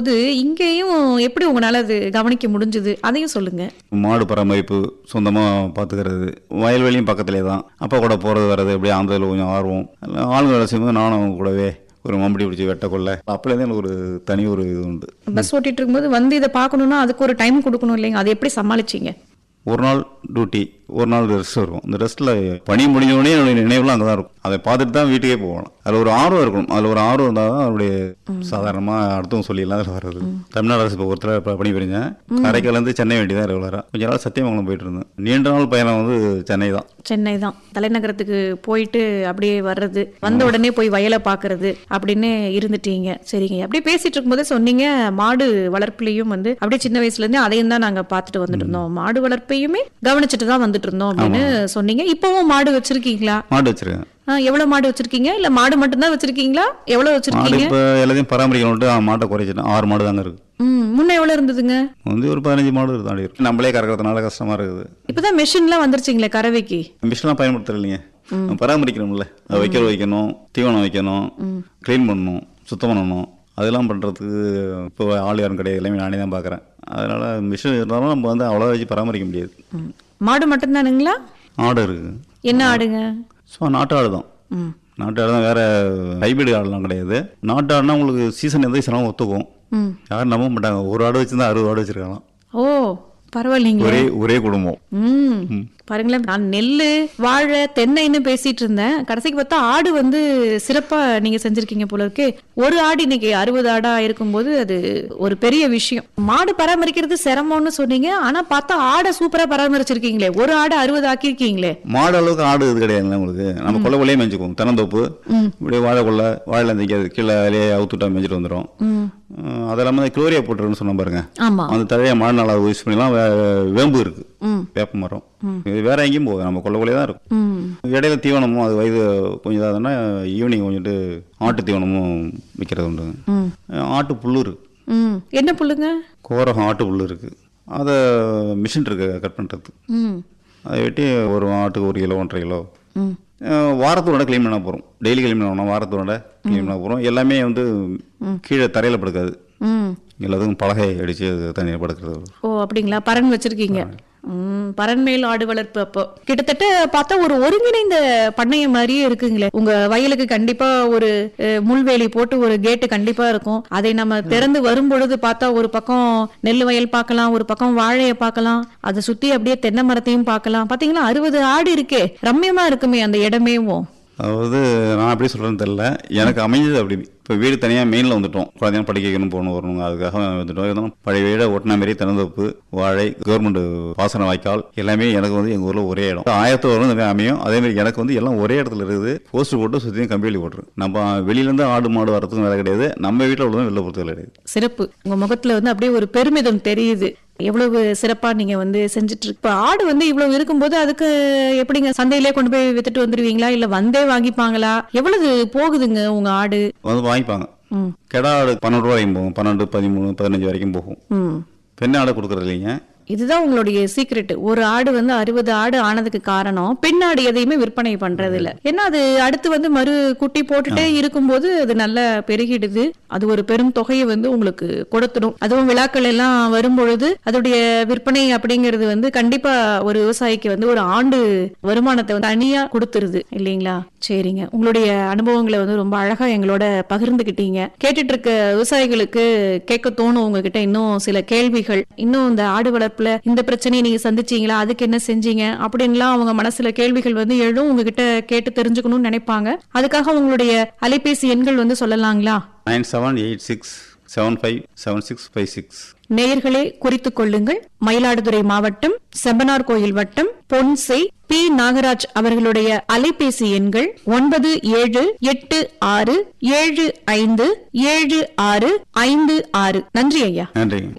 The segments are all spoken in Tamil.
இருக்கும்போது இங்கேயும் எப்படி உங்களால அது கவனிக்க முடிஞ்சது அதையும் சொல்லுங்க மாடு பராமரிப்பு சொந்தமாக பார்த்துக்கிறது வயல்வெளியும் பக்கத்துலேயே தான் அப்பா கூட போகிறது வர்றது அப்படியே ஆந்ததில் கொஞ்சம் ஆர்வம் எல்லாம் ஆளுங்க வேலை செய்யும்போது நானும் அவங்க கூடவே ஒரு மம்படி பிடிச்சி வெட்ட கொள்ள அப்போலேருந்து எனக்கு ஒரு தனி ஒரு இது உண்டு பஸ் ஓட்டிட்டு இருக்கும்போது வந்து இதை பார்க்கணும்னா அதுக்கு ஒரு டைம் கொடுக்கணும் இல்லைங்க அதை எப்படி சமாளிச்சீங்க ஒரு நாள் டியூட்டி ஒரு நாள் ரெஸ்ட் இருக்கும் இந்த ரெஸ்ட்டில் பணி முடிஞ்ச உடனே என்னுடைய நினைவுலாம் அங்கே தான் இருக்கும் அதை பார்த்துட்டு தான் வீட்டுக்கே போகணும் அதில் ஒரு ஆர்வம் இருக்கணும் அதில் ஒரு ஆர்வம் இருந்தால் தான் அவருடைய சாதாரணமாக அடுத்தவங்க சொல்லிடலாம் அதில் வர்றது தமிழ்நாடு அரசு போக்குவரத்தில் இப்போ பணி புரிஞ்சேன் காரைக்கால்லேருந்து சென்னை வேண்டி தான் ரெகுலராக கொஞ்ச நாள் சத்தியமங்கலம் போயிட்டு இருந்தேன் நீண்ட நாள் பயணம் வந்து சென்னை தான் சென்னை தான் தலைநகரத்துக்கு போயிட்டு அப்படியே வர்றது வந்த உடனே போய் வயலை பார்க்கறது அப்படின்னு இருந்துட்டீங்க சரிங்க அப்படியே பேசிட்டு இருக்கும்போதே சொன்னீங்க மாடு வளர்ப்புலையும் வந்து அப்படியே சின்ன வயசுல இருந்தே அதையும் தான் நாங்க பார்த்துட்டு வந்துட்டு இருந்தோம் மாடு வளர்ப்பையுமே கவனிச்சுட்டு தான் வந்துட்டு இருந்தோம் அப்படின்னு சொன்னீங்க இப்பவும் மாடு வச்சிருக்கீங்களா மாடு வச்சிருக்கேன் ஆ, எவ்வளவு மாடு வச்சிருக்கீங்க இல்ல மாடு மட்டும்தான் வச்சிருக்கீங்களா எவ்வளவு மாடு வச்சிருக்கீங்க இப்போ எல்லாத்தையும் பராமரிக்கணும்ட்டு ஆ, மாட்டை குறைச்சிட்டேன் ஆறு மாடு தாங்க இருக்குது ம் முன்ன எவ்வளவு இருந்ததுங்க வந்து ஒரு பதினஞ்சு மாடு தாண்டி இருக்கு நம்மளே கறக்கிறதுனால கஷ்டமாக இருக்குது இப்பதான் மெஷின்லாம் வந்துருச்சுங்களே கறவைக்கு மிஷின்லாம் பயன்படுத்துறது இல்லைங்க பராமரிக்கணும்ல அதை வைக்க வைக்கணும் தீவனம் வைக்கணும் க்ளீன் பண்ணணும் சுத்தம் பண்ணணும் அதெல்லாம் பண்ணுறதுக்கு இப்போ ஆள் யாரும் கிடையாது எல்லாமே நானே தான் பார்க்குறேன் அதனால் மிஷின் இருந்தாலும் நம்ம வந்து அவ்வளோ வச்சு பராமரிக்க முடியாது ம். மாடு மட்டும்தானுங்களா ஆடு இருக்குது என்ன ஆடுங்க ஸோ நாட்டு ஆடு தான் ம் நாட்டு ஆடு தான் வேறு ஹைபிரிட் ஆடுலாம் கிடையாது நாட்டு ஆடுனா உங்களுக்கு சீசன் எந்த சீசனாலும் ஒத்துக்கும் ம் யாரும் நம்ப மாட்டாங்க ஒரு ஆடு வச்சுருந்தா அறுபது ஆடு வச்சுருக்காங்களாம் ஓ பரவாயில்லைங்களே ஒரே ஒரே குடும்பம் ம் பாருங்களேன் நான் நெல்லு வாழை தென்னைன்னு பேசிட்டு இருந்தேன் கடைசிக்கு பார்த்தா ஆடு வந்து சிறப்பா நீங்க செஞ்சிருக்கீங்க போல இருக்கு ஒரு ஆடு இன்னைக்கு அறுபது ஆடா இருக்கும்போது அது ஒரு பெரிய விஷயம் மாடு பராமரிக்கிறது சிரமம்னு சொன்னீங்க ஆனா பார்த்தா ஆடை சூப்பரா பராமரிச்சிருக்கீங்களே ஒரு ஆடு அறுபது ஆக்கியிருக்கீங்களே மாடு அளவுக்கு ஆடு இது கிடையாதுல்ல உங்களுக்கு நம்ம கொல்லை கொள்ளையே மேய்ச்சிக்குவோம் தென்னந்தோப்பு இப்படியே வாழை கொள்ளை வாழைல தைக்காது கீழே அதிலே அவுத்துட்டா மேய்ச்சிட்டு வந்துடும் ம் அது இல்லாமல் இந்த குளோரியா போட்டுருன்னு சொன்ன பாருங்க ஆமா அந்த தழையை மழை நாளாக யூஸ் பண்ணிலாம் வே- வேம்பு இருக்கு ம் வேப்ப மரம் இது வேற எங்கேயும் போகுது நம்ம கொல்லை கொள்ளையே தான் இருக்கும் ம் இடையில தீவனமும் அது வயது கொஞ்சம் இதாகுதுன்னா ஈவினிங் கொஞ்சிட்டு ஆட்டு தீவனமும் விற்கிறது உண்டுங்க ம் ஆட்டு புல்லு இருக்கு ம் என்ன புல்லுங்க கோரகம் ஆட்டு புல்லு இருக்கு அதை மிஷின் இருக்கு கட் பண்ணுறதுக்கு ம் அதை வெட்டி ஒரு ஆட்டுக்கு ஒரு கிலோ ஒன்றரை கிலோ ம் அஹ் வாரத்தோட க்ளீன் பண்ண போகிறோம் டெய்லி க்ளீன் பண்ணணும் வாரத்தோட க்ளீன் பண்ண போகிறோம் எல்லாமே வந்து கீழே தரையில் படுக்காது ம் எல்லாத்துக்கும் பலகை அடித்து தண்ணியில் படுக்கிறது ஓ அப்படிங்களா பறன் வச்சிருக்கீங்க ம் பறன் மேல் ஆடு வளர்ப்பு அப்போ கிட்டத்தட்ட பார்த்தா ஒரு ஒருங்கிணைந்த பண்ணையம் மாதிரியே இருக்குங்களே உங்க வயலுக்கு கண்டிப்பா ஒரு அஹ், முள்வேலி போட்டு ஒரு கேட்டு கண்டிப்பா இருக்கும் அதை நம்ம திறந்து வரும் பொழுது பார்த்தா ஒரு பக்கம் நெல் வயல் பார்க்கலாம் ஒரு பக்கம் வாழையை பார்க்கலாம் அதை சுத்தி அப்படியே தென்னை மரத்தையும் பார்க்கலாம் பாத்தீங்களா அறுபது ஆடு இருக்கே ரம்யமா இருக்குமே அந்த இடமேவும் அதாவது நான் எப்படி சொல்கிறேன்னு தெரில எனக்கு அமைஞ்சது அப்படி இப்போ வீடு தனியாக மெயினில் வந்துட்டோம் குழந்தைங்க படிக்க வைக்கணும் போகணும் வரணும் அதுக்காக வந்துட்டோம் இருந்தாலும் பழைய வீடை ஒட்டின மாரி திறந்தோப்பு வாழை கவர்மெண்ட் பாசன வாய்க்கால் எல்லாமே எனக்கு வந்து எங்கள் ஊரில் ஒரே இடம் ஆயிரத்து வரும் இந்த மாதிரி அமையும் அதே மாதிரி எனக்கு வந்து எல்லாம் ஒரே இடத்துல இருக்குது போஸ்ட் போட்டு சுற்றியும் கம்பிவேலி போட்டுரு நம்ம வெளியிலேருந்து ஆடு மாடு வரதுக்கும் வேலை கிடையாது நம்ம வீட்டில் உள்ளதும் வெளில போகிறது வேலை கிடையாது சிறப்பு உங்க முகத்துல வந்து அப்படியே ஒரு பெருமிதம் தெரியுது எவ்வளவு சிறப்பா நீங்க வந்து செஞ்சுட்டு இருக்கு இப்ப ஆடு வந்து இவ்வளவு இருக்கும்போது அதுக்கு எப்படிங்க சந்தையிலே கொண்டு போய் வித்துட்டு வந்துருவீங்களா இல்ல வந்தே வாங்கிப்பாங்களா எவ்வளவு போகுதுங்க உங்க ஆடு வந்து வாங்கிப்பாங்க ம் கெடா ஆடு பன்னெண்டு ரூபா வரைக்கும் போகும் பன்னெண்டு பதிமூணு பதினஞ்சு வரைக்கும் போகும் ம் பெண் ஆடை கொடுக்குறது இல்லைங்க இதுதான் உங்களுடைய சீக்ரெட் ஒரு ஆடு வந்து அறுபது ஆடு ஆனதுக்கு காரணம் பெண் ஆடு எதையுமே விற்பனை பண்றது இல்ல ஏன்னா அது அடுத்து வந்து மறு குட்டி போட்டுட்டே இருக்கும்போது அது நல்லா பெருகிடுது அது ஒரு பெரும் தொகையை வந்து உங்களுக்கு கொடுத்துடும் அதுவும் விழாக்கள் எல்லாம் வரும்பொழுது அதோடைய விற்பனை அப்படிங்கிறது வந்து கண்டிப்பா ஒரு விவசாயிக்கு வந்து ஒரு ஆண்டு வருமானத்தை வந்து தனியா கொடுத்துருது இல்லைங்களா சரிங்க உங்களுடைய அனுபவங்களை வந்து ரொம்ப அழகா எங்களோட பகிர்ந்துகிட்டீங்க கேட்டுட்டு இருக்க விவசாயிகளுக்கு கேட்க தோணும் உங்ககிட்ட இன்னும் சில கேள்விகள் இன்னும் இந்த ஆடு வளர்ப்புல இந்த பிரச்சனையை நீங்க சந்திச்சீங்களா அதுக்கு என்ன செஞ்சீங்க அப்படின்லாம் அவங்க மனசுல கேள்விகள் வந்து எழும் உங்ககிட்ட கேட்டு தெரிஞ்சுக்கணும்னு நினைப்பாங்க அதுக்காக உங்களுடைய அலைபேசி எண்கள் வந்து சொல்லலாங்களா nine seven eight six seven five seven six five six நேயர்களே குறித்துக் கொள்ளுங்கள் மயிலாடுதுறை மாவட்டம் செம்பனார் கோயில் வட்டம் பொன்சை பி நாகராஜ் அவர்களுடைய அலைபேசி எண்கள் ஒன்பது ஏழு எட்டு ஆறு ஏழு ஐந்து ஏழு ஆறு ஐந்து ஆறு நன்றி ஐயா நன்றிங்க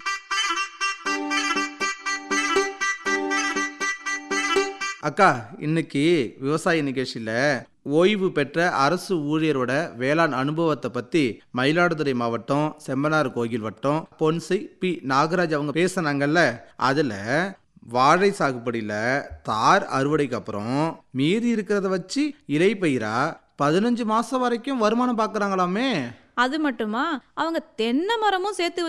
அக்கா இன்னைக்கு விவசாய நிகழ்ச்சியில் ஓய்வு பெற்ற அரசு ஊழியரோட வேளாண் அனுபவத்தை பற்றி மயிலாடுதுறை மாவட்டம் செம்பனார் கோயில் வட்டம் பொன்சை பி நாகராஜ் அவங்க பேசுனாங்கல்ல அதில் வாழை சாகுபடியில் தார் அறுவடைக்கு அப்புறம் மீதி இருக்கிறத வச்சு இலைப்பயிரா பதினஞ்சு மாதம் வரைக்கும் வருமானம் பார்க்குறாங்களாமே அது மட்டுமா அவங்க தென்னை மரமும் சேர்த்து